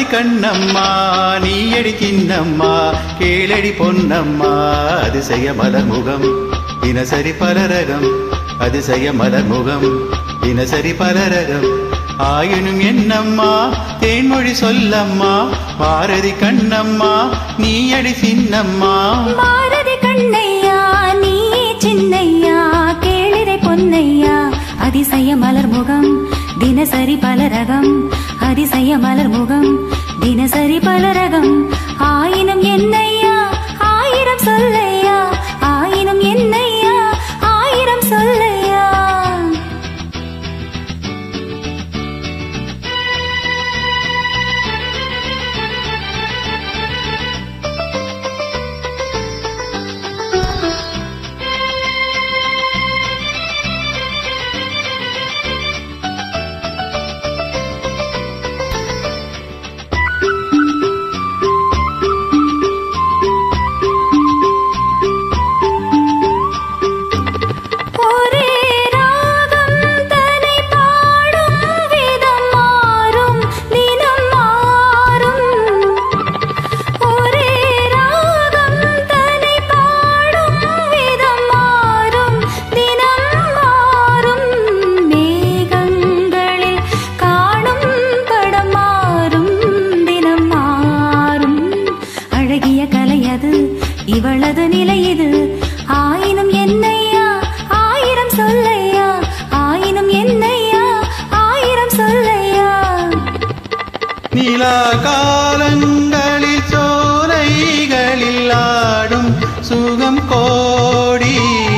கண்ணம்மா நீயடி சின்னம்மா கேளடி பொன்னம்மா அதிசய மலர் முகம் தினசரி பலரகம் அதிசய மலர் முகம் தினசரி பலரகம் ஆயினும் என்னம்மா தேன்மொழி சொல்லம்மா பாரதி கண்ணம்மா நீயடி சின்னம்மா பாரதி கண்ணையா நீயே சின்னையா கேளிரை பொன்னையா அதிசய மலர் முகம் தினசரி பலரகம் அதிசய மலர் முகம் தினசரி பலரகம் ஆயினும் என்னையா ஆயிரம் சொல்லையா ஆயினும் என்னையா ஆயிரம் சொல்லையா ஒரே ராகம் தனை பாடும் விதம் மாறும் தினம் மாறும் ஒரே ராகம் தனை பாடும் விதம் மாறும் தினம் மாறும் மேகங்களில் காணும் படம் மாறும் தினம் மாறும் அழகிய கலையது இவளது நிலை இது ஆயினும் என்னையா ஆயிரம் சொல்லையா ஆயினும் என்னையா ஆயிரம் சொல்லையா நிலா காலங்களில் சோலைகளில் ஆடும் சுகம் கோடி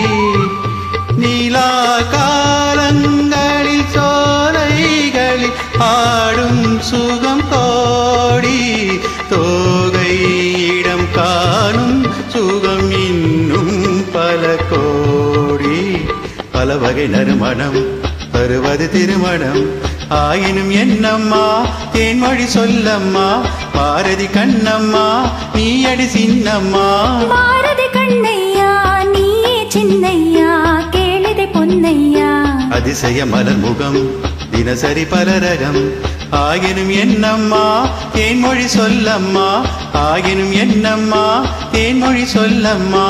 நிலா காலங்களில் சோலைகளில் ஆடும் சுகம் கோடி தோகையிடம் காணும் சுகம் இன்னும் பல கோடி பல வகை நறுமணம் வருவது திருமணம் ஆயினும் என்னம்மா தேன்மொழி சொல்லம்மா பாரதி கண்ணம்மா நீயடி சின்னம்மா பாரதி கண்ணையா நீயே சின்னையா கேளிதை பொன்னையா அதிசய மலர் முகம் தினசரி பலரகம் ஆகினும் என்னம்மா தேன்மொழி சொல்லம்மா ஆகினும் என்னம்மா தேன்மொழி சொல்லம்மா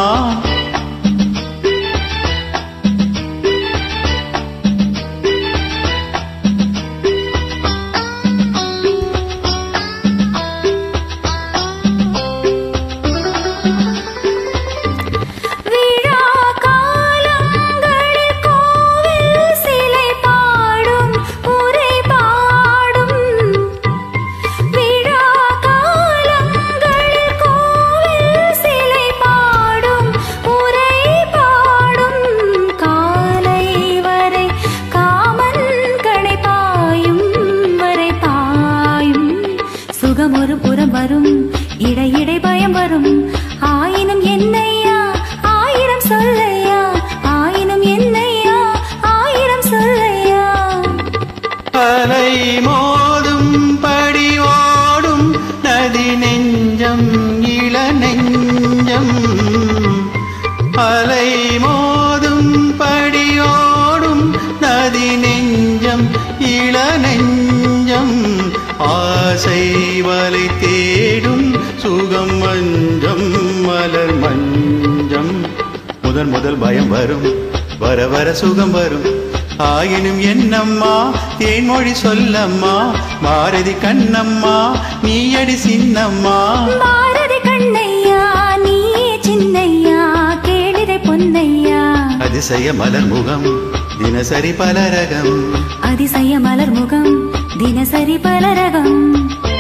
விழா காலங்களில் கோவில் சிலை பாடும் உரை பாடும் விழா காலங்களில் கோவில் சிலை பாடும் உரை பாடும் காலை வரை காமன் கடை பாயும் வரை பாயும் சுகம் ஒரு புறம் வரும் இடையிடை பயம் வரும் ஆயினும் என்னையா ஆயிரம் சொல்லையா ஆயினும் என்னையா ஆயிரம் சொல்லையா அலை மோதும் படி ஓடும் நதி நெஞ்சம் இள நெஞ்சம் அலை மோதும் படி ஓடும் நதி நெஞ்சம் இள நெஞ்சம் ஆசை வலை தேடும் சுகம் மஞ்சம் மலர் மஞ்சம் முதல் முதல் பயம் வரும் வர வர சுகம் வரும் ஆயினும் என்னம்மா தேன்மொழி சொல்லம்மா பாரதி கண்ணம்மா நீயடி சின்னம்மா பாரதி கண்ணையா நீயே சின்னையா கேளிதை பொன்னையா அதிசய மலர் முகம் தினசரி பலரகம் அதிசய மலர் முகம் தினசரி பலரகம்